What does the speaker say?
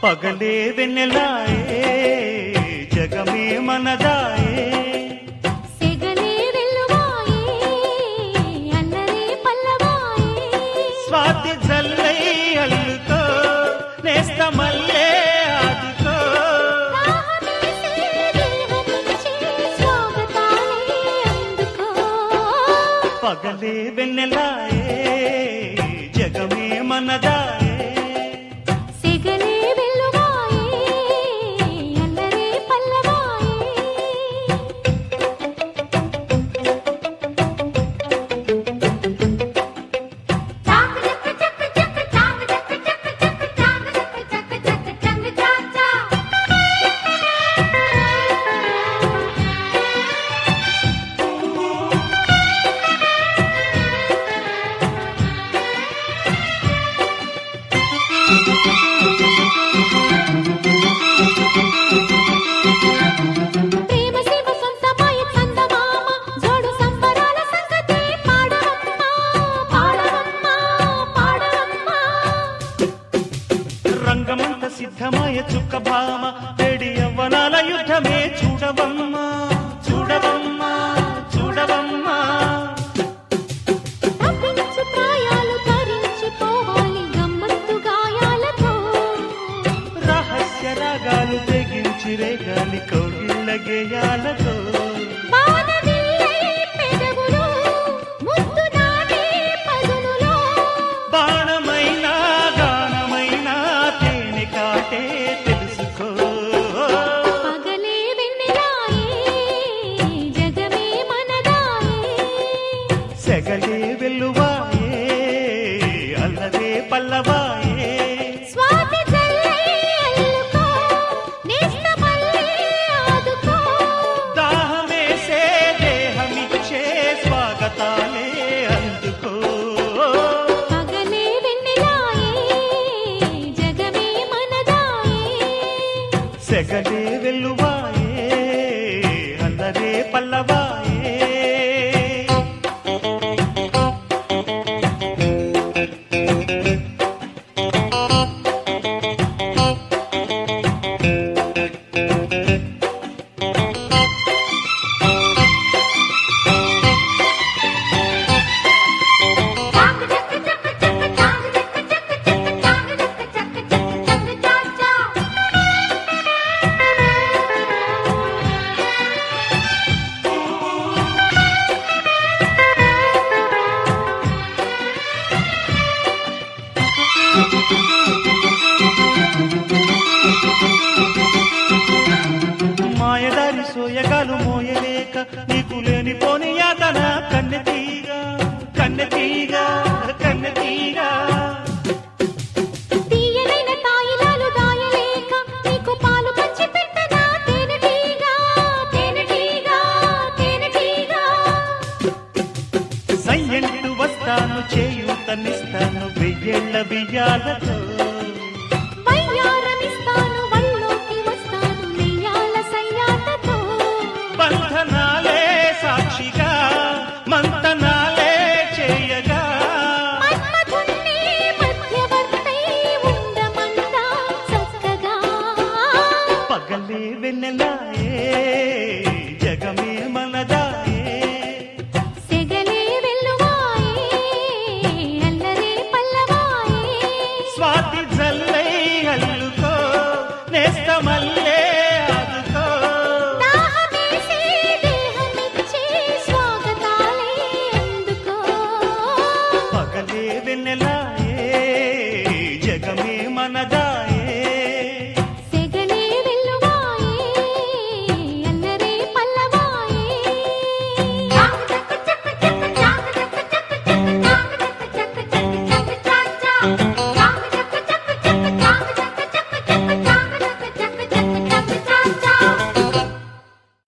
పగలే వెన్నెలాయే జగమే మనదాయే సెగలే వెల్లువాయే అల్లరే పల్లవాయే స్వాతి జల్లై అల్లుకో నేస్త మల్లే ఆదుకో రాహమేసే దేహమిచ్చే స్వాగతాలే అందుకో పగలే వెన్నెలాయే జగమే మనదాయే సెగలే వెల్లువాయే అల్లరే పల్లవాయే ప్రేమ శివ సొంతమాయ చందమామ జోడు సంబరాల సంగతి పాడవమ్మా పాడవమ్మా పాడవమ్మా రంగమంత సిద్ధమాయ చుక్క భామ వేడి యవ్వనాల యుద్ధమే చూడవమ్మా చూడవమ్మా చూడవమ్మా తప్పించు ప్రాయాలు తరించిపోవాలి గమ్మత్తు గాయాలతో రహస్య రాగాలు తెగించి రేగాలి కౌగిళ్ళ గేయాలతో వానవిల్లై పెదవులు ముద్దు నాటే పదునులో బాణమైన గానమైన తేనె కాటే తెలుసుకో పగలే వెన్నెలాయే జగమే మనదాయే సెగలే వెల్లువాయే అల్లదే పల్లవాయే స్వాతి జల్లై అల్లుకో నేస్త మల్లె ఆదుకో దాహమేసే దేహమిచ్చే స్వాగతాలే అందుకో పగలే వెన్నెలాయే జగమే మనదాయే సెగలే వెల్లువాయే అల్లదే పల్లవాయే మాయదారి సోయగాలు మోయలేక నీకు లేని పోని యాతన కన్నెతీగ కన్నెతీగ కన్నెతీగ తీయనైన తాయిలాలు దాయలేక నీకు పాలు పంచి పెట్టనా తేనెటీగా తేనెటీగా తేనెటీగా సయ్యంటు వస్తాను చేయూతనిస్తాను వెయ్యేళ్ల బియ్యాలతో వయ్యారమిస్తాను వల్లోకి వస్తాను నెయ్యాల సయ్యాటతో బంధనాలే సాక్షిగా మంతనాలే చేయగా మన్మధుణ్ణి మధ్యవర్తై ఉండమంటా చక్కగా పగలే వెన్నెలా